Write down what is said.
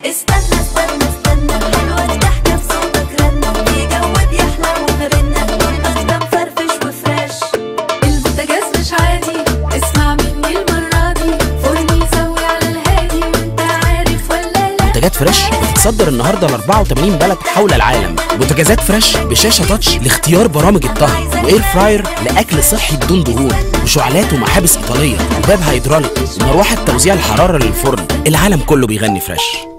استنى استنى استنى حلوة الضحكة في صوتك رنة في جو بيحلى ونرنة المخدة مفرفش وفريش البوتاجاز مش عادي اسمع مني المرة دي فرني يسوي على الهادي وانت عارف ولا لا منتجات فريش بتتصدر النهارده ل 84 بلد حول العالم بوتاجازات فريش بشاشه تاتش لاختيار برامج الطهي واير فراير لاكل صحي بدون دهون وشعلات ومحابس ايطاليه وباب هيدروليك ومروحه توزيع الحراره للفرن العالم كله بيغني فريش